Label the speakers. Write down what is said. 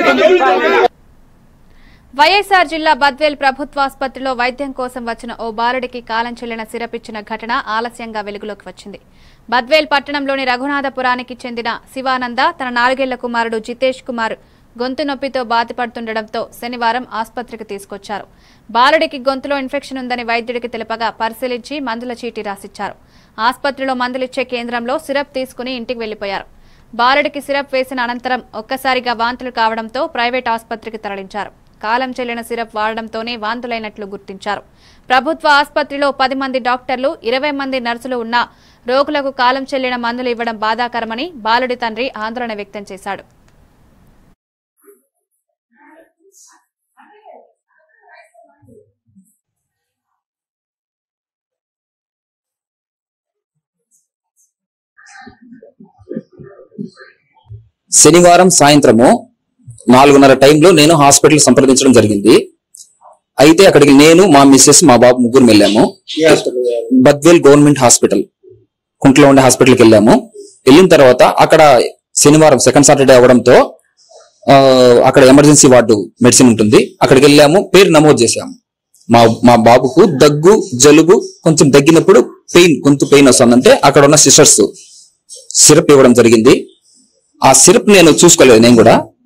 Speaker 1: వైఎస్ఆర్ జిల్లా బద్వేల్ ప్రభుత్వాసుపత్రిలో వైద్యం కోసం వచ్చిన ఓ బాలుడికి కాలం చెల్లిన సిరప్ ఇచ్చిన ఘటన ఆలస్యంగా వెలుగులోకి వచ్చింది బద్వేల్ పట్టణంలోని రఘునాథపురానికి చెందిన శివానంద తన నాలుగేళ్ల కుమారుడు జితేష్ కుమార్ గొంతు నొప్పితో బాధపడుతుండటంతో శనివారం ఆసుపత్రికి తీసుకొచ్చారు బాలుడికి గొంతులో ఇన్ఫెక్షన్ ఉందని వైద్యుడికి తెలుపగా పరిశీలించి మందుల చీటీ రాసిచ్చారు ఆసుపత్రిలో మందులిచ్చే కేంద్రంలో సిరప్ తీసుకుని ఇంటికి వెళ్లిపోయారు బాలుడికి సిరప్ వేసిన అనంతరం ఒక్కసారిగా వాంతులు కావడంతో ప్రైవేట్ ఆసుపత్రికి తరలించారు కాలం చెల్లిన సిరప్ వాడడంతోనే వాంతులైనట్లు గుర్తించారు ప్రభుత్వ ఆసుపత్రిలో పది మంది డాక్టర్లు ఇరవై మంది నర్సులు ఉన్నా రోగులకు కాలం చెల్లిన మందులు ఇవ్వడం బాధాకరమని బాలుడి తండ్రి ఆందోళన వ్యక్తం చేశాడు
Speaker 2: శనివారం సాయంత్రము నాలుగున్నర టైంలో నేను హాస్పిటల్ సంప్రదించడం జరిగింది అయితే అక్కడికి నేను మా మిస్సెస్ మా బాబు ముగ్గురు వెళ్ళాము బద్వేల్ గవర్నమెంట్ హాస్పిటల్ కుంట్లో ఉండే హాస్పిటల్కి వెళ్ళాము వెళ్ళిన తర్వాత అక్కడ శనివారం సెకండ్ సాటర్డే అవడంతో ఆ, అక్కడ ఎమర్జెన్సీ వార్డు మెడిసిన్ ఉంటుంది అక్కడికి వెళ్ళాము పేరు నమోదు చేశాము మా మా బాబుకు దగ్గు జలుబు కొంచెం దగ్గినప్పుడు పెయిన్ గొంతు పెయిన్ వస్తుందంటే అక్కడ ఉన్న సిస్టర్స్ సిరప్ ఇవ్వడం జరిగింది ఆ సిరప్ నేను చూసుకోలేదు నేను కూడా